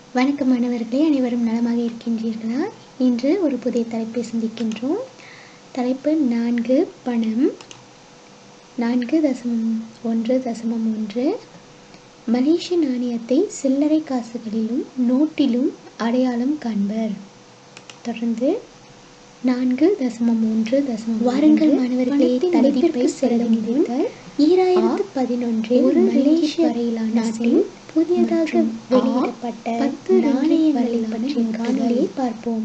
வணக்கம் மாணவர்களே அனைவரும் நலமாக இருக்கின்றீர்களா இன்று ஒரு புதிய தலைப்பை சிந்திக்கின்றோம் தலைப்பு நான்கு பணம் நான்கு தசமம் ஒன்று தசமம் ஒன்று மலேசிய நாணயத்தை சில்லறை காசுகளிலும் நோட்டிலும் அடையாளம் காண்பர் தொடர்ந்து நான்கு தசமம் ஒன்று தசமம் வாருங்கள் மாணவர்களே தலைப்பிற்கு செல்லும் ஈராயிரத்து பதினொன்றில் ஒரு மலேசிய வரையிலான நாட்டில் புதியதாக வெளியிடப்பட்ட பத்து நாணயங்களை பற்றிய காணொலியை பார்ப்போம்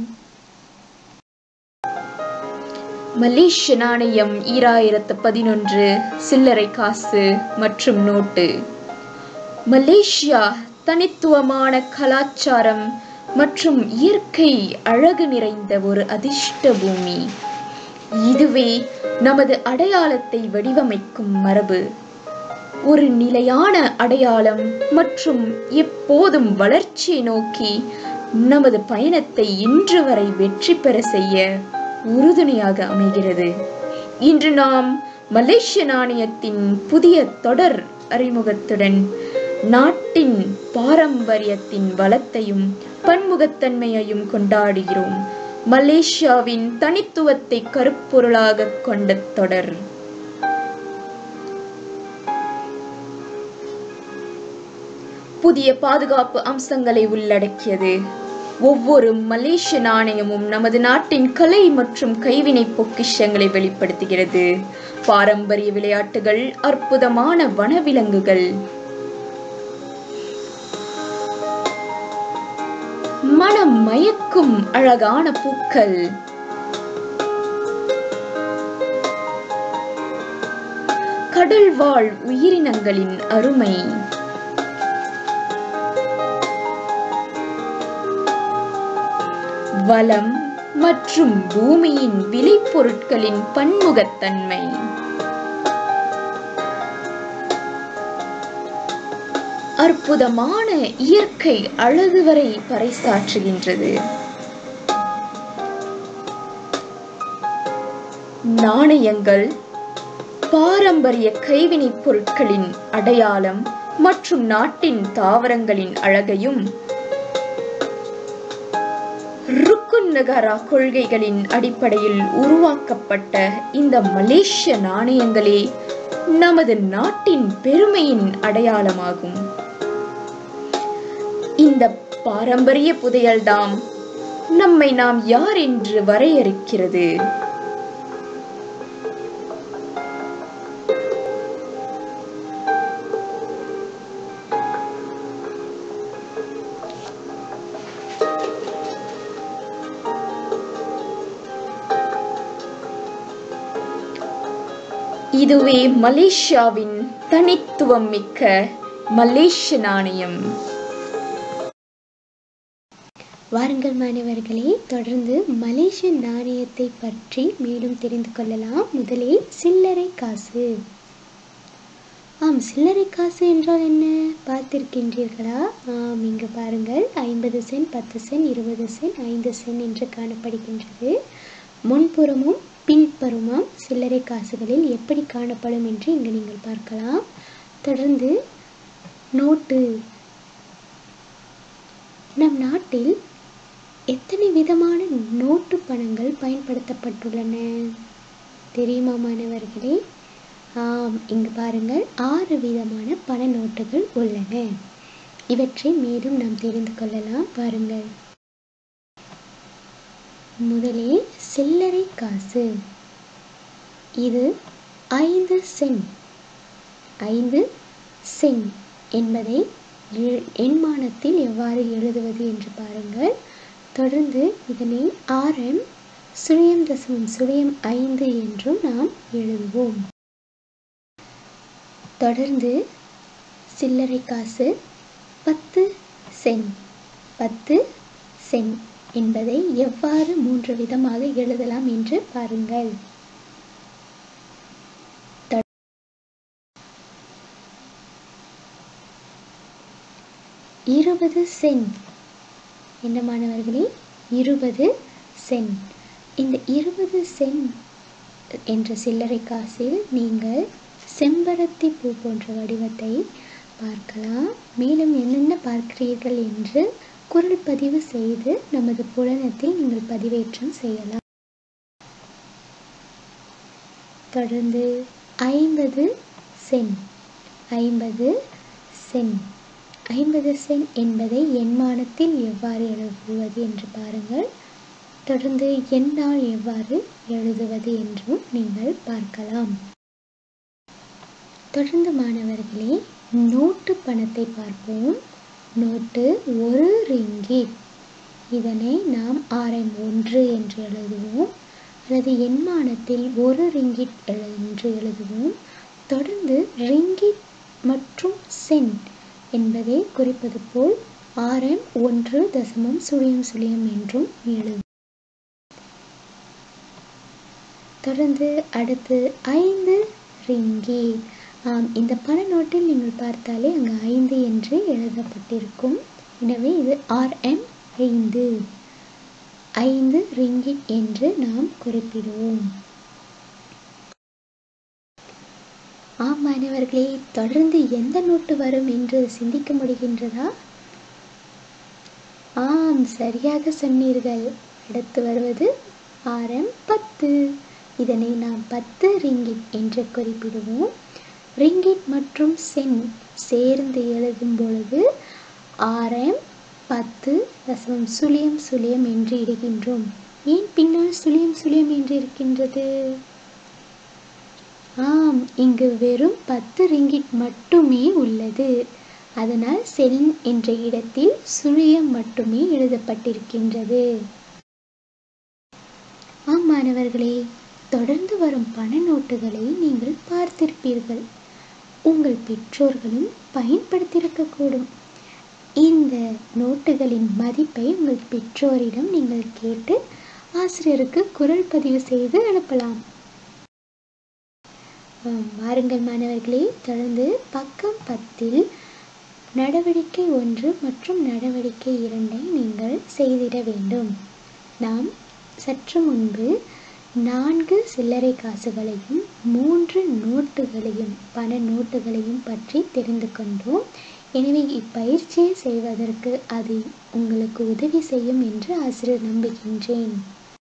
மலேசிய நாணயம் ஈராயிரத்து பதினொன்று சில்லறை காசு மற்றும் நோட்டு மலேசியா தனித்துவமான கலாச்சாரம் மற்றும் இயற்கை அழகு நிறைந்த ஒரு அதிர்ஷ்ட பூமி இதுவே நமது அடையாளத்தை வடிவமைக்கும் மரபு ஒரு நிலையான அடையாளம் மற்றும் எப்போதும் வளர்ச்சியை நோக்கி நமது பயணத்தை இன்று வரை வெற்றி பெற செய்ய உறுதுணையாக அமைகிறது இன்று நாம் மலேசிய நாணயத்தின் புதிய தொடர் அறிமுகத்துடன் நாட்டின் பாரம்பரியத்தின் வளத்தையும் பன்முகத்தன்மையையும் கொண்டாடுகிறோம் மலேசியாவின் தனித்துவத்தை கருப்பொருளாக கொண்ட தொடர் புதிய பாதுகாப்பு அம்சங்களை உள்ளடக்கியது ஒவ்வொரு மலேசிய நாணயமும் நமது நாட்டின் கலை மற்றும் கைவினை பொக்கிஷங்களை வெளிப்படுத்துகிறது பாரம்பரிய விளையாட்டுகள் அற்புதமான வனவிலங்குகள் மனம் மயக்கும் அழகான பூக்கள் கடல் வாழ் உயிரினங்களின் அருமை வளம் மற்றும் பூமியின் விளைபொருட்களின் பன்முகத்தன்மை அற்புதமான இயற்கை அழகு வரை பறைசாற்றுகின்றது நாணயங்கள் பாரம்பரிய கைவினைப் பொருட்களின் அடையாளம் மற்றும் நாட்டின் தாவரங்களின் அழகையும் ருக்குன் நகாரா கொள்கைகளின் அடிப்படையில் உருவாக்கப்பட்ட இந்த மலேசிய நாணயங்களே நமது நாட்டின் பெருமையின் அடையாளமாகும் இந்த பாரம்பரிய புதையல்தாம் நம்மை நாம் யார் என்று வரையறுக்கிறது இதுவே மலேசியாவின் தனித்துவம் மிக்க மலேசிய நாணயம் வாருங்கள் மாணவர்களே தொடர்ந்து மலேசிய நாணயத்தை பற்றி மேலும் தெரிந்து கொள்ளலாம் முதலில் சில்லறை காசு ஆம் சில்லறை காசு என்றால் என்ன பார்த்திருக்கின்றீர்களா ஆம் இங்கு பாருங்கள் ஐம்பது சென்ட் பத்து சென்ட் இருபது சென்ட் ஐந்து சென்ட் என்று காணப்படுகின்றது முன்புறமும் பின்புறமும் சில்லறை காசுகளில் எப்படி காணப்படும் என்று இங்கு நீங்கள் பார்க்கலாம் தொடர்ந்து நோட்டு நம் நாட்டில் எத்தனை விதமான நோட்டு பணங்கள் பயன்படுத்தப்பட்டுள்ளன தெரியுமா மாணவர்களே ஆம் இங்கு பாருங்கள் ஆறு விதமான பண நோட்டுகள் உள்ளன இவற்றை மேலும் நாம் தெரிந்து கொள்ளலாம் பாருங்கள் முதலில் சில்லறை காசு இது ஐந்து சென் ஐந்து சென் என்பதை எ- எண்மானத்தில் எவ்வாறு எழுதுவது என்று பாருங்கள் தொடர்ந்து இதனை ஆரம் சுழியம் தசமம் சுழியம் ஐந்து என்றும் நாம் எழுதுவோம் தொடர்ந்து சில்லறை காசு பத்து சென் பத்து சென் என்பதை எவ்வாறு மூன்று விதமாக எழுதலாம் என்று பாருங்கள் த- இருபது சென் என்ன மாணவர்களே இருபது சென் இந்த இருபது சென் என்ற சில்லறை காசில் நீங்கள் செம்பருத்தி பூ போன்ற வடிவத்தை பார்க்கலாம் மேலும் என்னென்ன பார்க்கிறீர்கள் என்று குரல் பதிவு செய்து நமது புலனத்தில் நீங்கள் பதிவேற்றம் செய்யலாம் தொடர்ந்து ஐம்பது சென் ஐம்பது சென் ஐம்பது சென் என்பதை எண்மானத்தில் எவ்வாறு எழுதுவது என்று பாருங்கள் தொடர்ந்து எண்ணால் எவ்வாறு எழுதுவது என்றும் நீங்கள் பார்க்கலாம் தொடர்ந்து மாணவர்களே நோட்டு பணத்தை பார்ப்போம் நோட்டு ஒரு ரிங்கிட் இதனை நாம் ஆரம் ஒன்று என்று எழுதுவோம் அல்லது எண்மானத்தில் ஒரு ரிங்கிட் என்று எழுதுவோம் தொடர்ந்து ரிங்கிட் மற்றும் சென்ட் என்பதை குறிப்பது போல் ஆரம் ஒன்று தசமம் சுழியம் சுழியம் என்றும் எழுதும் தொடர்ந்து அடுத்து ஐந்து ரிங்கி ஆம் இந்த பண நோட்டில் நீங்கள் பார்த்தாலே அங்கு ஐந்து என்று எழுதப்பட்டிருக்கும் எனவே இது ஆர்எம் ஐந்து ஐந்து ரிங்கிட் என்று நாம் குறிப்பிடுவோம் ஆம் மாணவர்களே தொடர்ந்து எந்த நோட்டு வரும் என்று சிந்திக்க முடிகின்றதா ஆம் சரியாக சொன்னீர்கள் அடுத்து வருவது ஆரம் பத்து இதனை நாம் பத்து ரிங்கிட் என்று குறிப்பிடுவோம் ரிங்கிட் மற்றும் சென் சேர்ந்து எழுதும் பொழுது ஆரம் பத்து தசமம் சுழியம் சுழியம் என்று இடுகின்றோம் ஏன் பின்னால் சுழியம் சுழியம் என்று இருக்கின்றது ஆம் இங்கு வெறும் பத்து ரிங்கிட் மட்டுமே உள்ளது அதனால் சென் என்ற இடத்தில் சுழியம் மட்டுமே எழுதப்பட்டிருக்கின்றது ஆம் மாணவர்களே தொடர்ந்து வரும் பண நோட்டுகளை நீங்கள் பார்த்திருப்பீர்கள் உங்கள் பெற்றோர்களும் பயன்படுத்தியிருக்கக்கூடும் இந்த நோட்டுகளின் மதிப்பை உங்கள் பெற்றோரிடம் நீங்கள் கேட்டு ஆசிரியருக்கு குரல் பதிவு செய்து அனுப்பலாம் வாருங்கள் மாணவர்களே தொடர்ந்து பக்கம் பத்தில் நடவடிக்கை ஒன்று மற்றும் நடவடிக்கை இரண்டை நீங்கள் செய்திட வேண்டும் நாம் சற்று முன்பு நான்கு சில்லறை காசுகளையும் மூன்று நோட்டுகளையும் பண நோட்டுகளையும் பற்றி தெரிந்து கொண்டோம் எனவே இப்பயிற்சியை செய்வதற்கு அது உங்களுக்கு உதவி செய்யும் என்று ஆசிரியர் நம்புகின்றேன்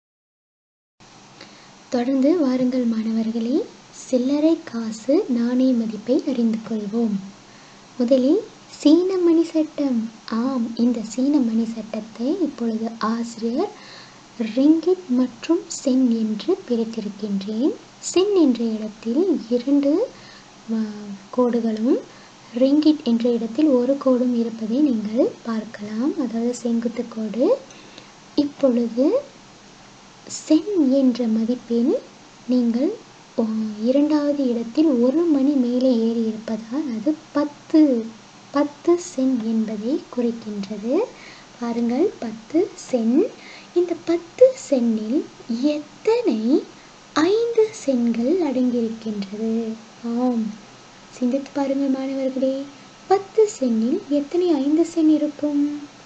தொடர்ந்து வாருங்கள் மாணவர்களே சில்லறை காசு நாணய மதிப்பை அறிந்து கொள்வோம் முதலில் சீன மணி சட்டம் ஆம் இந்த சீன மணி சட்டத்தை இப்பொழுது ஆசிரியர் ரிங்கிட் மற்றும் சென் என்று பிரித்திருக்கின்றேன் சென் என்ற இடத்தில் இரண்டு கோடுகளும் ரிங்கிட் என்ற இடத்தில் ஒரு கோடும் இருப்பதை நீங்கள் பார்க்கலாம் அதாவது செங்குத்து கோடு இப்பொழுது சென் என்ற மதிப்பில் நீங்கள் இரண்டாவது இடத்தில் ஒரு மணி மேலே ஏறி இருப்பதால் அது பத்து பத்து சென் என்பதை குறிக்கின்றது பாருங்கள் பத்து சென் இந்த பத்து சென்னில் எத்தனை ஐந்து சென்கள் அடங்கியிருக்கின்றது ஆம் சிந்தித்து பாருங்கள் மாணவர்களே பத்து சென்னில் எத்தனை ஐந்து சென் இருக்கும்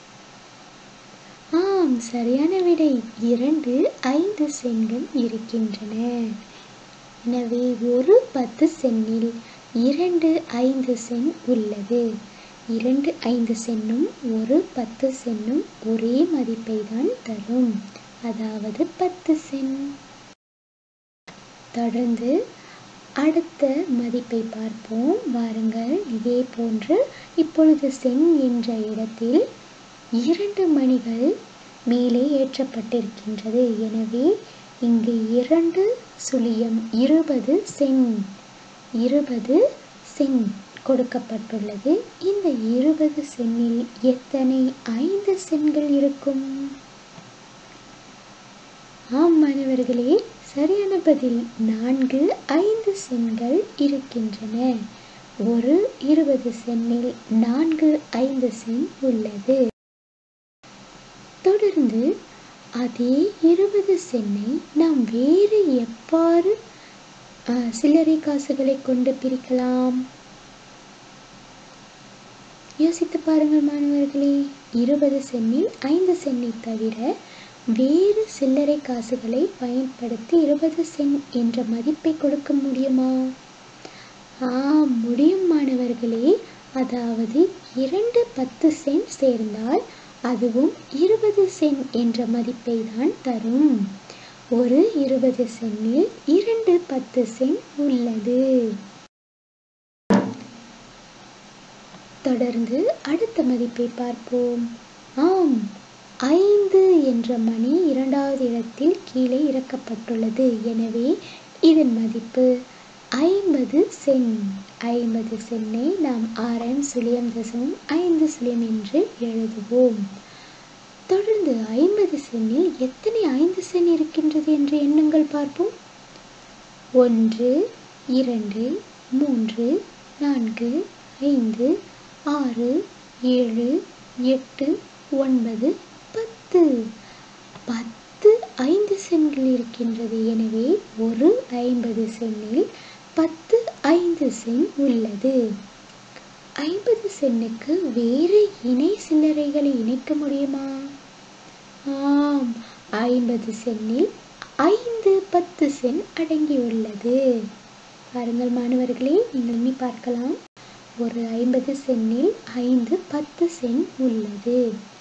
ஆம் சரியான விடை இரண்டு ஐந்து சென்கள் இருக்கின்றன எனவே ஒரு பத்து சென்னில் இரண்டு ஐந்து சென் உள்ளது இரண்டு ஐந்து சென்னும் ஒரு பத்து சென்னும் ஒரே மதிப்பை தான் தரும் அதாவது பத்து சென் தொடர்ந்து அடுத்த மதிப்பை பார்ப்போம் வாருங்கள் இதே போன்று இப்பொழுது சென் என்ற இடத்தில் இரண்டு மணிகள் மேலே ஏற்றப்பட்டிருக்கின்றது எனவே இங்கு இரண்டு சுழியம் இருபது சென் இருபது சென் கொடுக்கப்பட்டுள்ளது இந்த இருபது சென்னில் எத்தனை ஐந்து சென்கள் இருக்கும் ஆம் மாணவர்களே சரியான பதில் நான்கு ஐந்து சென்கள் இருக்கின்றன ஒரு இருபது சென்னில் நான்கு ஐந்து சென் உள்ளது தொடர்ந்து அதே இருபது சென்னை நாம் வேறு எவ்வாறு அஹ், சில்லறை காசுகளை கொண்டு பிரிக்கலாம் யோசித்து பாருங்கள் மாணவர்களே இருபது சென்னில் ஐந்து சென்னை தவிர வேறு சில்லறை காசுகளை பயன்படுத்தி இருபது சென் என்ற மதிப்பை கொடுக்க முடியுமா ஆம் முடியும் மாணவர்களே அதாவது இரண்டு பத்து சென்ட் சேர்ந்தால் அதுவும் இருபது சென் என்ற மதிப்பை தான் தரும் ஒரு இருபது சென்னில் இரண்டு பத்து சென் உள்ளது தொடர்ந்து அடுத்த மதிப்பை பார்ப்போம் ஆம் ஐந்து என்ற மணி இரண்டாவது இடத்தில் கீழே இறக்கப்பட்டுள்ளது எனவே இதன் மதிப்பு ஐம்பது சென் ஐம்பது சென்னை நாம் ஆரம் சுழியம் தசமம் ஐந்து சுழியம் என்று எழுதுவோம் தொடர்ந்து ஐம்பது சென்னில் எத்தனை ஐந்து சென் இருக்கின்றது என்று எண்ணுங்கள் பார்ப்போம் ஒன்று இரண்டு மூன்று நான்கு ஐந்து ஆறு ஏழு எட்டு ஒன்பது பத்து பத்து ஐந்து சென்கள் இருக்கின்றது எனவே ஒரு ஐம்பது சென்னில் பத்து ஐந்து சென் உள்ளது ஐம்பது சென்னுக்கு வேறு இணை சில்லறைகளை இணைக்க முடியுமா ஆம் ஐம்பது சென்னில் ஐந்து பத்து சென் அடங்கியுள்ளது பாருங்கள் மாணவர்களே நீங்கள் எண்ணி பார்க்கலாம் ஒரு ஐம்பது சென்னில் ஐந்து பத்து சென் உள்ளது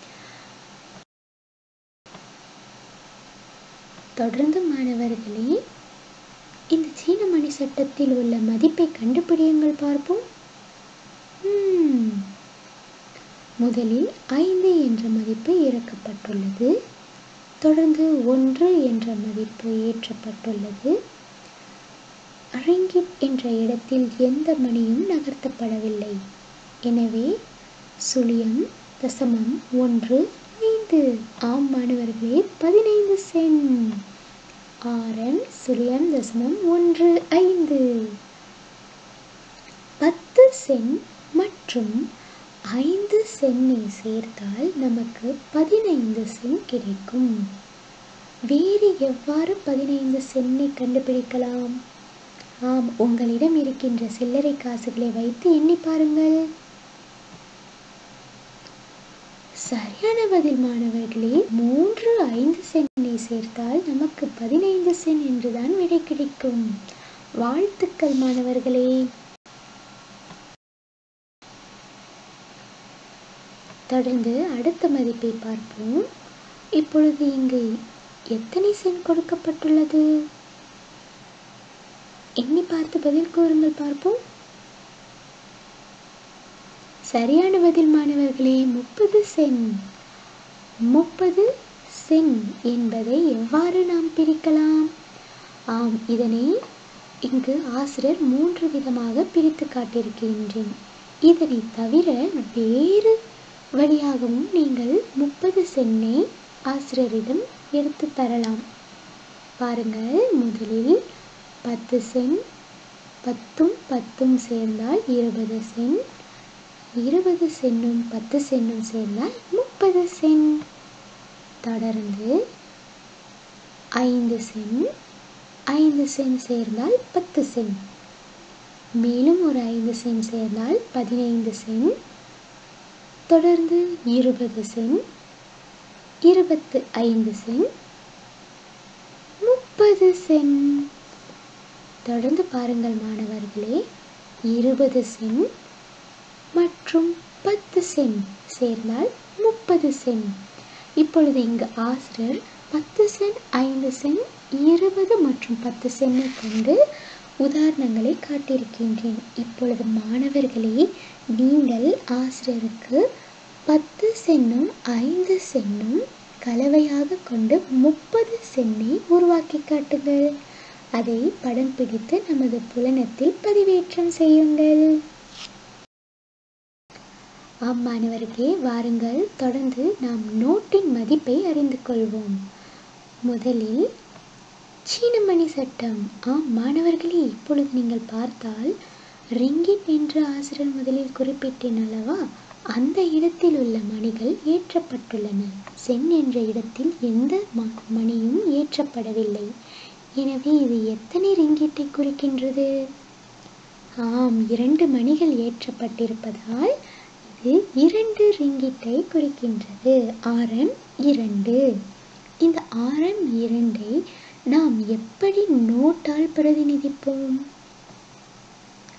தொடர்ந்து மாணவர்களே இந்த சீன மணி சட்டத்தில் உள்ள மதிப்பை கண்டுபிடியுங்கள் பார்ப்போம் ம், முதலில் ஐந்து என்ற மதிப்பு இறக்கப்பட்டுள்ளது தொடர்ந்து ஒன்று என்ற மதிப்பு ஏற்றப்பட்டுள்ளது ரிங்கிட் என்ற இடத்தில் எந்த மணியும் நகர்த்தப்படவில்லை எனவே சுழியம் தசமம் ஒன்று ஐந்து ஆம் மாணவர்களே பதினைந்து சென் ஆரம் சுழியம் தசமம் ஒன்று ஐந்து பத்து சென் மற்றும் ஐந்து சென்னை சேர்த்தால் நமக்கு பதினைந்து சென் கிடைக்கும் வேறு எவ்வாறு பதினைந்து சென்னை கண்டுபிடிக்கலாம் ஆம் உங்களிடம் இருக்கின்ற சில்லறை காசுகளை வைத்து எண்ணி பாருங்கள் சரியான பதில் மாணவர்களே மூன்று ஐந்து சென்னை சேர்த்தால் நமக்கு பதினைந்து சென் என்றுதான் விடை கிடைக்கும் வாழ்த்துக்கள் மாணவர்களே தொடர்ந்து அடுத்த மதிப்பை பார்ப்போம் இப்பொழுது இங்கு எத்தனை சென் கொடுக்கப்பட்டுள்ளது எண்ணி பார்த்து பதில் கூறுங்கள் பார்ப்போம் சரியான பதில் மாணவர்களே முப்பது சென் முப்பது சென் என்பதை எவ்வாறு நாம் பிரிக்கலாம் ஆம் இதனை இங்கு ஆசிரியர் மூன்று விதமாக பிரித்து காட்டியிருக்கின்றேன் இதனை தவிர வேறு வழியாகவும் நீங்கள் முப்பது சென்னை ஆசிரியரிடம் எடுத்து தரலாம் பாருங்கள் முதலில் பத்து சென் பத்தும் பத்தும் சேர்ந்தால் இருபது சென் இருபது சென்னும் பத்து சென்னும் சேர்ந்தால் முப்பது சென் தொடர்ந்து ஐந்து சென் ஐந்து சென் சேர்ந்தால் பத்து சென் மேலும் ஒரு ஐந்து சென் சேர்ந்தால் பதினைந்து சென் தொடர்ந்து இருபது சென் இருபத்து ஐந்து சென் முப்பது சென் தொடர்ந்து பாருங்கள் மாணவர்களே இருபது சென் மற்றும் பத்து சென் சேர்ந்தால் முப்பது சென் இப்பொழுது இங்கு ஆசிரியர் பத்து சென் ஐந்து சென் இருபது மற்றும் பத்து சென்னை கொண்டு உதாரணங்களை காட்டியிருக்கின்றேன் இப்பொழுது மாணவர்களே நீங்கள் ஆசிரியருக்கு பத்து சென்னும் ஐந்து சென்னும் கலவையாக கொண்டு முப்பது சென்னை உருவாக்கி காட்டுங்கள் அதை படம் பிடித்து நமது புலனத்தில் பதிவேற்றம் செய்யுங்கள் ஆம் மாணவர்களே வாருங்கள் தொடர்ந்து நாம் நோட்டின் மதிப்பை அறிந்து கொள்வோம் முதலில் சீன மணி சட்டம் ஆம் மாணவர்களே இப்பொழுது நீங்கள் பார்த்தால் ரிங்கிட் என்று ஆசிரியர் முதலில் குறிப்பிட்டேன் அல்லவா அந்த இடத்தில் உள்ள மணிகள் ஏற்றப்பட்டுள்ளன சென் என்ற இடத்தில் எந்த ம- மணியும் ஏற்றப்படவில்லை எனவே இது எத்தனை ரிங்கிட்டை குறிக்கின்றது ஆம் இரண்டு மணிகள் ஏற்றப்பட்டிருப்பதால் இது இரண்டு ரிங்கிட்டை குறிக்கின்றது ஆரம் இரண்டு இந்த ஆரம் இரண்டை நாம் எப்படி நோட்டால் பிரதிநிதிப்போம்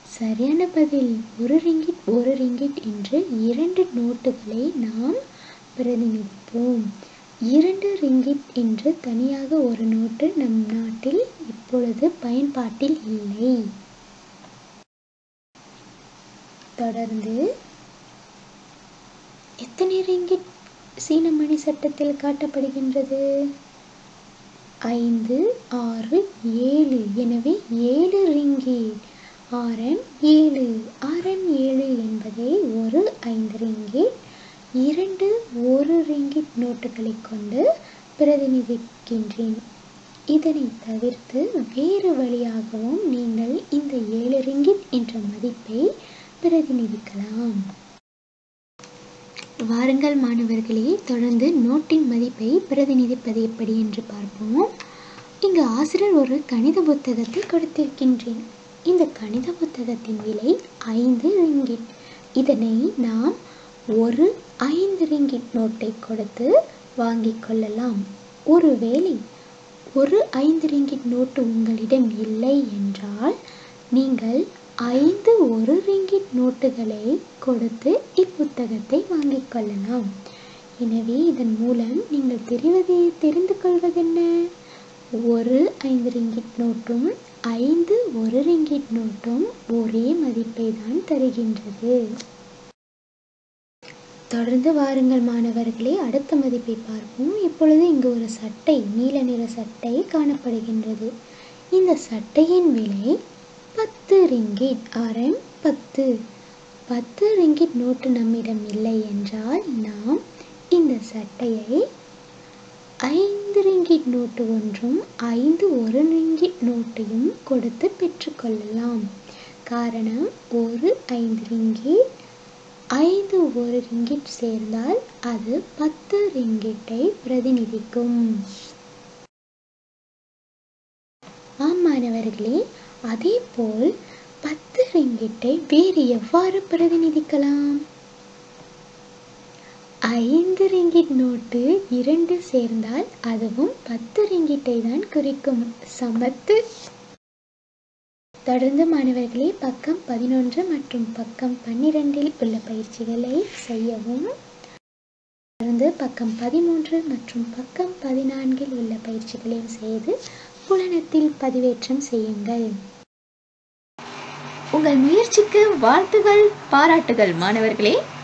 சரியான பதில் ஒரு ரிங்கிட் ஒரு ரிங்கிட் என்று இரண்டு நோட்டுகளை நாம் பிரதிநிதிப்போம் இரண்டு ரிங்கிட் என்று தனியாக ஒரு நோட்டு நம் நாட்டில் இப்பொழுது பயன்பாட்டில் இல்லை தொடர்ந்து எத்தனை ரிங்கிட் சீன மணி சட்டத்தில் காட்டப்படுகின்றது ஐந்து ஆறு ஏழு எனவே ஏழு ரிங்கிட் ஆரன் ஏழு ஆரன் ஏழு என்பதை ஒரு ஐந்து ரிங்கிட் இரண்டு ஒரு ரிங்கிட் நோட்டுகளை கொண்டு பிரதிநிதிக்கின்றேன் இதனை தவிர்த்து வேறு வழியாகவும் நீங்கள் இந்த ஏழு ரிங்கிட் என்ற மதிப்பை பிரதிநிதிக்கலாம் வாருங்கள் மாணவர்களே தொடர்ந்து நோட்டின் மதிப்பை பிரதிநிதிப்பது எப்படி என்று பார்ப்போம் இங்கு ஆசிரியர் ஒரு கணித புத்தகத்தை கொடுத்திருக்கின்றேன் இந்த கணித புத்தகத்தின் விலை ஐந்து ரிங்கிட் இதனை நாம் ஒரு ஐந்து ரிங்கிட் நோட்டை கொடுத்து வாங்கிக் கொள்ளலாம் ஒருவேளை ஒரு ஐந்து ரிங்கிட் நோட்டு உங்களிடம் இல்லை என்றால் நீங்கள் ஐந்து ஒரு ரிங்கிட் நோட்டுகளை கொடுத்து இப்புத்தகத்தை வாங்கிக் கொள்ளலாம் எனவே இதன் மூலம் நீங்கள் தெரிவதை தெரிந்து கொள்வதென்ன ஒரு ஐந்து ரிங்கிட் நோட்டும் ஐந்து ஒரு ரிங்கிட் நோட்டும் ஒரே மதிப்பை தான் தருகின்றது தொடர்ந்து வாருங்கள் மாணவர்களே அடுத்த மதிப்பை பார்ப்போம் இப்பொழுது இங்கு ஒரு சட்டை நீல நிற சட்டை காணப்படுகின்றது இந்த சட்டையின் விலை பத்து ரிங்கிட் ஆரம் பத்து பத்து ரிங்கிட் நோட்டு நம்மிடம் இல்லை என்றால் நாம் இந்த சட்டையை ஐந்து ரிங்கிட் நோட்டு ஒன்றும் ஐந்து ஒரு ரிங்கிட் நோட்டையும் கொடுத்து பெற்றுக்கொள்ளலாம் காரணம் ஒரு ஐந்து ரிங்கிட் ஐந்து ஒரு ரிங்கிட் சேர்ந்தால் அது பத்து ரிங்கிட்டை பிரதிநிதிக்கும் ஆம் மாணவர்களே அதே போல் பத்து ரிங்கிட்டை வேறு எவ்வாறு பிரதிநிதிக்கலாம் ஐந்து ரிங்கிட் நோட்டு இரண்டு சேர்ந்தால் அதுவும் பத்து ரிங்கிட்டை தான் குறிக்கும் சமத்து தொடர்ந்து மாணவர்களே பக்கம் பதினொன்று மற்றும் பக்கம் பன்னிரெண்டில் உள்ள பயிற்சிகளை செய்யவும் தொடர்ந்து பக்கம் பதிமூன்று மற்றும் பக்கம் பதினான்கில் உள்ள பயிற்சிகளையும் செய்து புலனத்தில் பதிவேற்றம் செய்யுங்கள் உங்கள் முயற்சிக்கு வாழ்த்துகள் பாராட்டுகள் மாணவர்களே